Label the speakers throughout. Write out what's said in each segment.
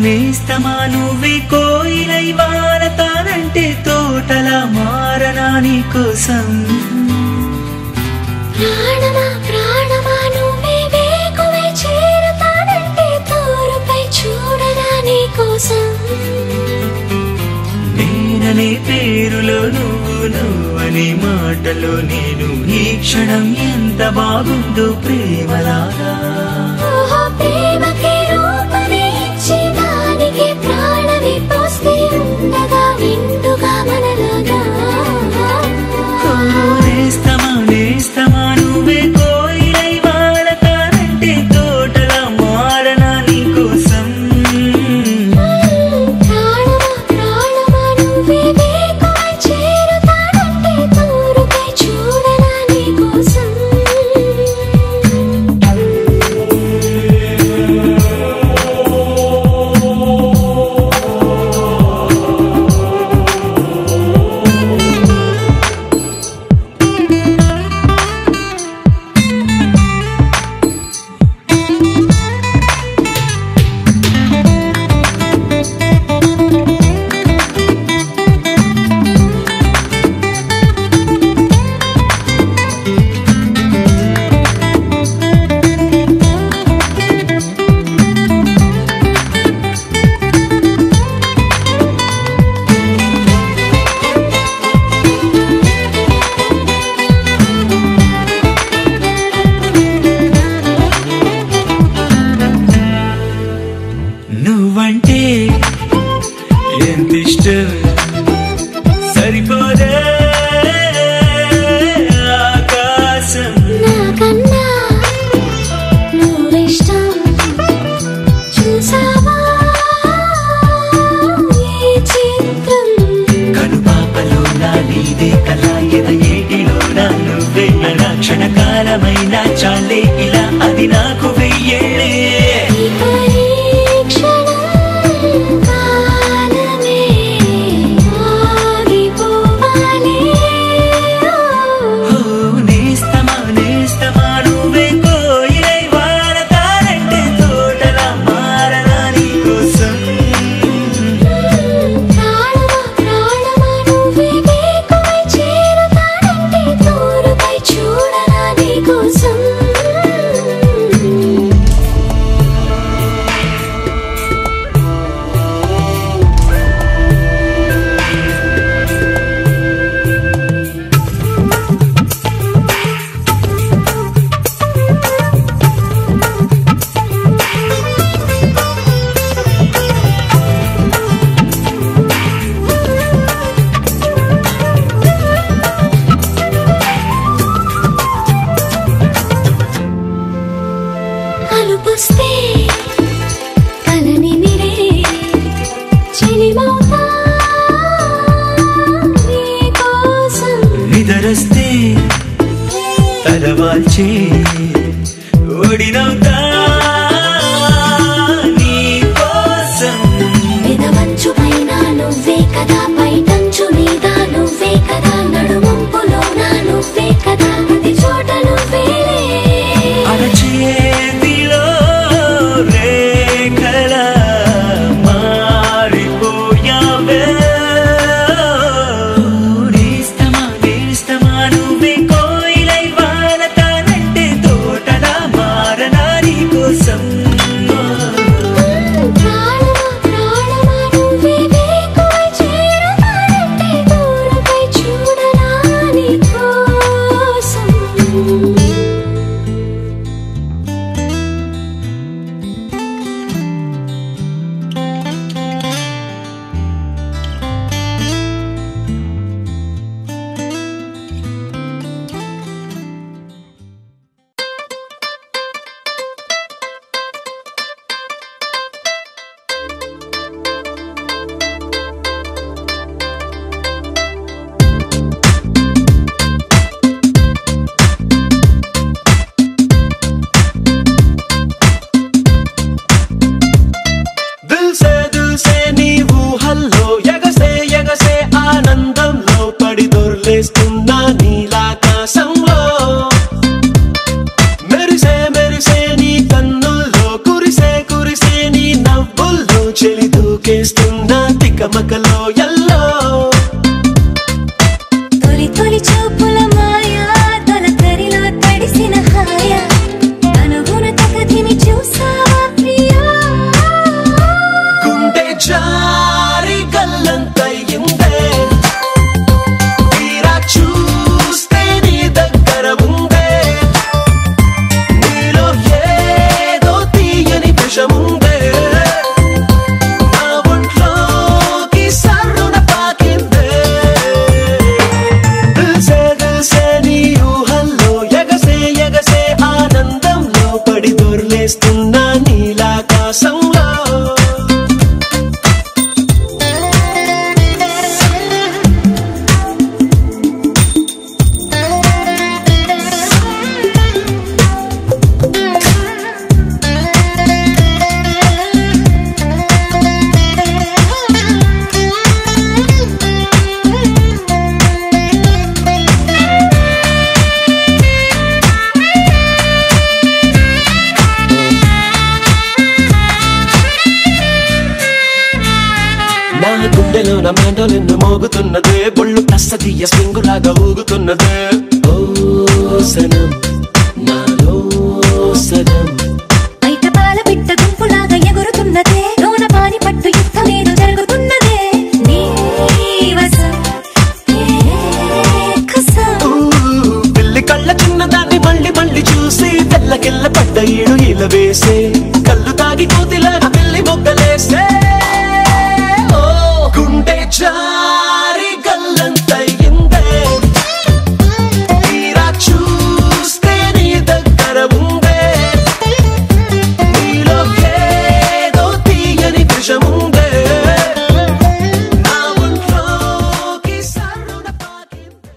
Speaker 1: నేస్తమా నువ్వే కోయిలై వారతానంటే తోటలా మారనా నీ కోసం
Speaker 2: ప్రాణమా ప్రాణమా నువ్వే వేకువే చేరుతానంటే తోరుపై చూడరా నీ కోసం
Speaker 1: నేననే పేరులో నువ్వు నువ్వనే మాటలో నేను ఈ క్షణం ఎంత బాగుందో ప్రేమలాగా
Speaker 2: ఓహో ప్రేమకి రూపమే ఇచ్చి దానికి ప్రాణమి పోస్తే ఉండగా నిండుగా మనలాగా
Speaker 1: ఓ నేస్తమా నేస్తమా నువ్వే కోయిలై వాడతానంటే తోటలా మారనా నీ కోసం
Speaker 2: ప్రాణమా ప్రాణమా నువ్వే వేకువై చేరుతానంటే తోరుపై చూడరా నీ కోసం
Speaker 1: నువ్వంటే ఎంత ఇష్టం సరిపోదే ఆకాశం
Speaker 2: నాకన్నా నువ్విష్టం చూసావా ఈ చిత్రం
Speaker 1: కనుపాపలో నా నీదే కళ ఎద ఏటిలో నా నువ్వే నా క్షణకాలమైన చాలే ఇలా అది నాకు వెయ్యేళ్ళే
Speaker 2: ఈ పరీక్షణం కాలమే ఆగిపోవాలి
Speaker 1: ఓ నేస్తమా నేస్తమా నువ్వే కోయిలై వాడతానంటే తోటలా మారనా నీ కోసం
Speaker 2: ప్రాణమా ప్రాణమా నువ్వే వేకువై చేరుతానంటే తోరుపై చూడరా నీ కోసం అలుపుస్తే కలని మిరే చెలిమౌతా నీ కోసం
Speaker 1: నిదరస్తే తలవాల్చే ఒడినవుతా నీ కోసం
Speaker 2: పెదవంచు పైన నువ్వే కదా పైటంచు మీద నువ్వే కదా నడుమంపులోన నువ్వే కదా ప్రతి చోట నువ్వేలే
Speaker 1: అరచేతిలో రేఖల మారిపోయావే నేస్తమా నేస్తమా నువ్వే కోయిలై వానతానంటే తోటలా మారనా నీ కోసం
Speaker 2: ప్రాణమా ప్రాణమా నువ్వే వేకువై చేరుతానంటే తోరుపై చూడ
Speaker 1: చిటికేస్తున్న తికమకలో ఎల్లో
Speaker 2: తొలి తొలి చూపుల మాయా తొలకరిలో తడిసిన హాయ అనుగుణ తగదిని చూసావా ప్రియా
Speaker 1: గుండె జారి గల్లంతయిందే తీరా చూస్తే నీ దగ్గర ఉందే నీలో ఏదో తీయని విషముందే నా ఒంట్లోకి సర్రున పాకిందే దిల్సే దిల్సే నీ ఊహల్లో ఎగసే ఎగసే ఆనందంలో పడి దొర్లేస్తున్నా నీలాకాశంలో నా గుండెలో నా మెండోలెన్ను మోగుతున్నదే బొళ్ళు కస్తీయ స్ప్రింగులాగా ఊగుతున్నదే ఓ సనం నాలో సనం
Speaker 2: బయట పాల పిట్ట గుంపులాగా ఎగురుతున్నదే లోన పాని పట్టు యుద్ధమేదో జరుగుతున్నదే నీ వశం, నీ కసం.
Speaker 1: ఊ, పిల్లి కళ్ళ చిన్నదాన్ని మళ్ళీ మళ్ళీ చూసి తెల్లకిల్ల పడ్డ ఈడు ఇలా వేసే కళ్ళు తాగి కోతిలాగా పిల్లి మొగ్గలేసే ఓ గుండె జారి గల్లంతయిందే తీరా చూస్తే నీ దగ్గర ఉందే నీలో ఏదో తీయని విషముందే నా ఒంట్లోకి సర్రున పాకిందే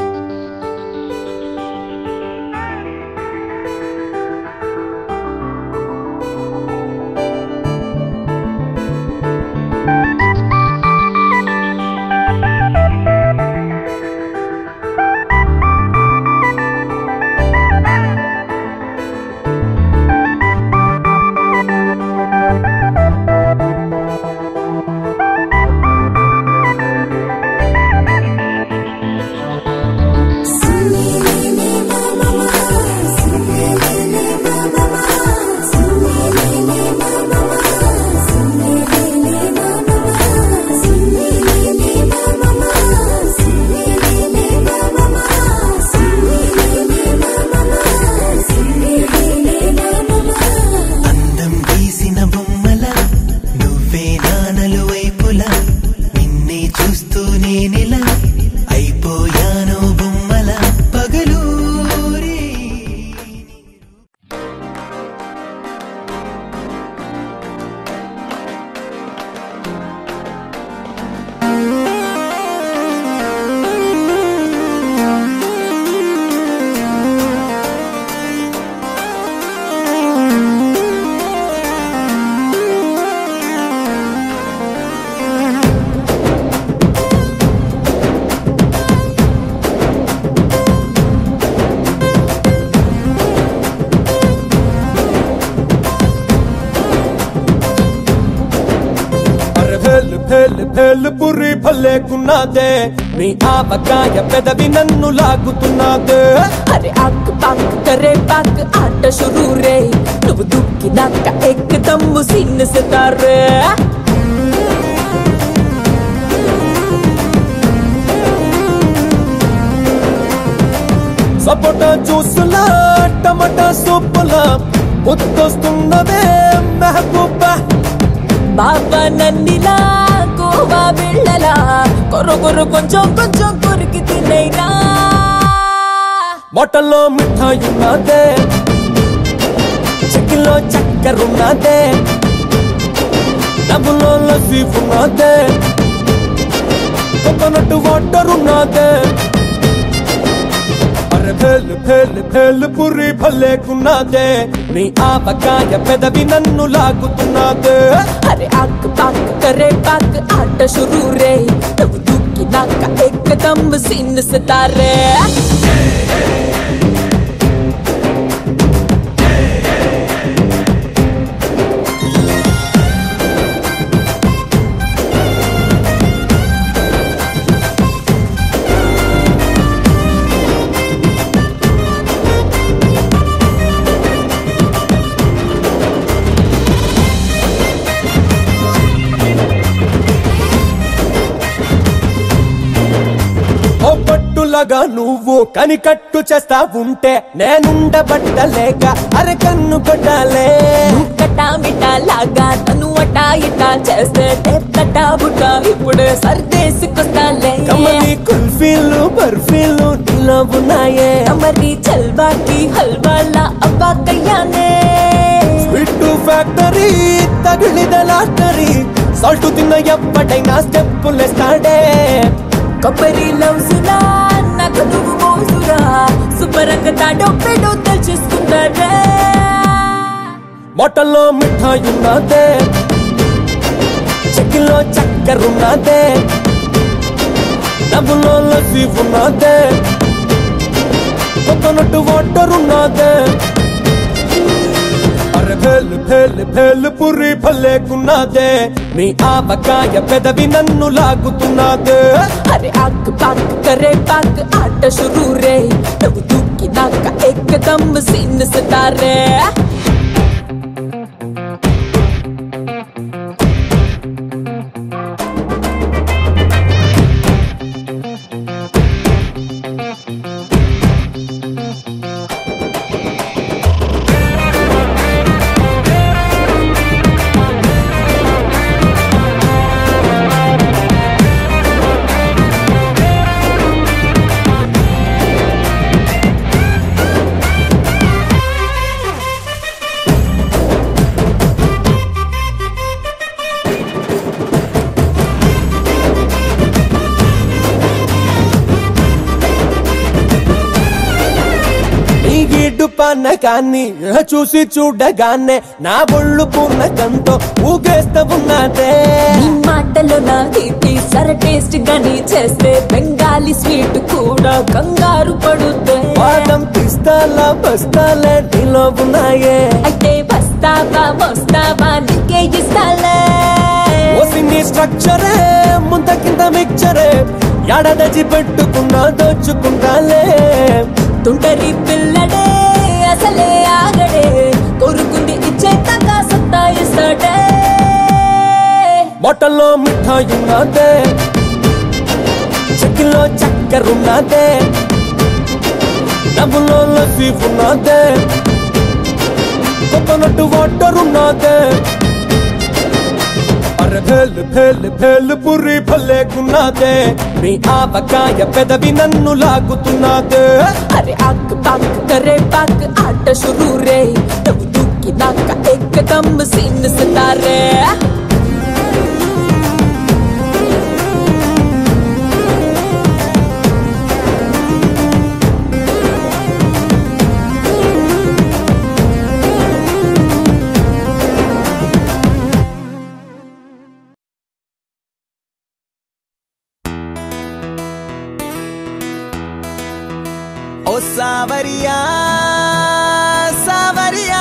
Speaker 1: అందం గీసిన బొమ్మల నువ్వే నానలు వైపులా నిన్నే చూస్తూ నేనిలా అయిపోయాను బొమ్మల పగలూరి
Speaker 3: అరే భేల్ భేల్ భేల్ పురి భలేకున్నదే నీ ఆవకాయ పెదవి నన్ను లాగుతున్నదే
Speaker 4: అరే ఆక్ పాక్ కరే పాక్ ఆట షురూ రే నువ్వు దుక్కినాక ఎక్కదమ్ము సిన్ సితారే
Speaker 3: సపోటా జ్యూసులా టమాటా సూపులా గుర్తొస్తున్నదే మెహబూబా
Speaker 4: బాబా నన్నిలా కోవా బిళ్ళలా కొర్ర కొర్ర కొంచెం కొంచెం కొరికి తినేరా
Speaker 3: బొట్టల్లో మిఠాయి ఉన్నదే చిక్కిలో చక్కెర ఉన్నదే డబ్బులో లస్సీ ఉన్నదే కోకోనట్ వాటర్ ఉన్నదే అరే భేల్ భేల్ భేల్ పురి భలేకున్నదే నీ ఆవకాయ పెదవి నన్ను లాగుతున్నదే
Speaker 4: అరే ఆక్ పాక్ కరే పాక్ ఆట షురూ రే నువ్వు దుక్కినాక ఎక్కదమ్ము సిన్ సితారే
Speaker 3: పిల్లగా నువ్వు కనికట్టు చేస్తా ఉంటే నేనుండబట్టలేక అరే కన్ను కొట్టాలే
Speaker 4: కటా మిటా లాగా తను అటా ఇటా చేస్తే తటా బుటా ఇప్పుడు సర్దేసుకొస్తాలే
Speaker 3: కమ్మని కుల్ఫీలు బర్ఫీలు నీలో ఉన్నాయే
Speaker 4: మరి చల్వాకి హల్వాలా అవ్వాకయ్యానే
Speaker 3: స్వీట్ ఫ్యాక్టరీ తగిలిద లాటరీ సాల్ట్ తిన్న ఎప్పటైనా స్టెప్పులేస్తాడే
Speaker 4: కొబ్బరి లౌసులా నాకు నువ్వు మోసురా సుబ్బరంగ తాడో పెడో తెలుసుకుంటాడే
Speaker 3: మొట్టల్లో మిఠాయి ఉన్నదే చెక్కిలో చక్కెర ఉన్నదే డబ్బులో లస్సీ ఉన్నదే కొత్తనట్టు వాటర్ ఉన్నదే అరే భేలు భేలు భేలు పురి భలేకున్నదే నీ ఆవకాయ పెదవి నన్ను లాగుతున్నదే
Speaker 4: అరే ఆక్ పాక్ కరే పాక్ ఆట షురూ రే నువ్వు దూకినాక ఎక్కదమ్ సీన్ సితారే
Speaker 3: నీ గీడు పన్నకాన్ని చూసి చూడగానే నా ఒళ్ళు పూర్ణకంతో ఊగేస్తా ఉన్నదే
Speaker 4: నీ మాటలో నా తీపి సర టేస్ట్ గాని చేస్తే బెంగాలీ స్వీట్ కూడా కంగారు పడుతే
Speaker 3: పాదం పిస్తాలా బస్తాలే నీలో ఉన్నాయే
Speaker 4: అయితే వస్తావా వస్తావా నీకే ఇస్తాలే
Speaker 3: ఓసి నీ స్ట్రక్చరే ముంత కింద మిక్చరే ఎడదచి పెట్టుకున్నా దోచుకుంటాలే
Speaker 4: తుంటరి పిల్లడే అసలే ఆగడే కొరుకుంది ఇచ్చేతాక సత్తా ఇస్తాడే
Speaker 3: మొట్టల్లో మిఠాయి ఉన్నదే చెక్కిలో చక్కెర ఉన్నదే డబ్బులో లస్సీ ఉన్నదే కొత్తనట్టు వాటర్ ఉన్నదే అరే భేలు భేలు భేలు పురి భలేకున్నదే నీ ఆవకాయ పెదవి నన్ను లాగుతున్నదే
Speaker 4: అరే ఆక్ పాక్ కరే పాక్ ఆట షురూ రే నువ్వు దూకినాక ఎక్కదమ్ సీన్ సితారే
Speaker 5: ఓ సావరియా సావరియా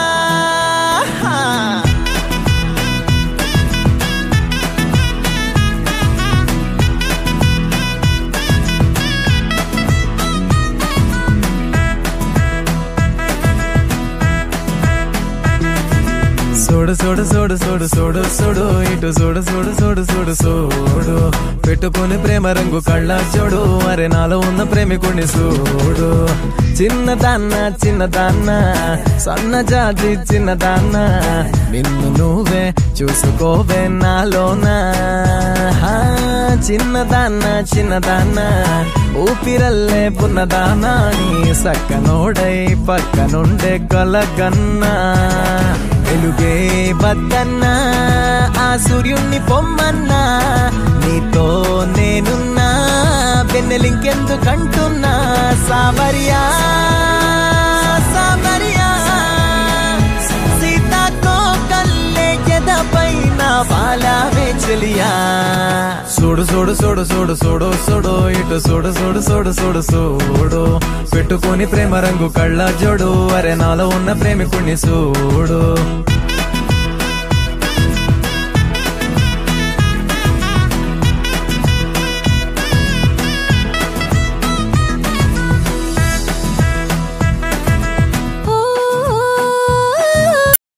Speaker 5: చూడు చూడు చూడు చూడు చూడు చూడు ఇటు చూడు చూడు చూడు చూడు చూడు పెట్టుకుని ప్రేమ రంగు కళ్ళ చూడు అరే నాలో ఉన్న ప్రేమికుని చూడు చిన్నదాన్న చిన్నదాన్న సన్న జాతి చిన్నదాన్న నిన్ను నువ్వే చూసుకోవే నాలోనా హా, చిన్నదాన్న చిన్నదాన్న ఊపిరల్లే పున్నదానా నీ సక్కనోడై పక్కనుండే కలగన్నా వెలుగే బద్దన్నా ఆ సూర్యుణ్ణి పొమ్మన్నా నీతో నేనున్నా వెన్నెలింకెందుకంటున్నా సామరియా సామరియా సీతాకో కల్లే ఎదపైన బాలావే చెలియా చూడు చూడు చూడు చూడు చూడు చూడు ఇటు చూడు చూడు చూడు చూడు చూడు పెట్టుకొని ప్రేమ రంగు కళ్ళ జోడు అరే నాలో ఉన్న ప్రేమికుణ్ణి చూడు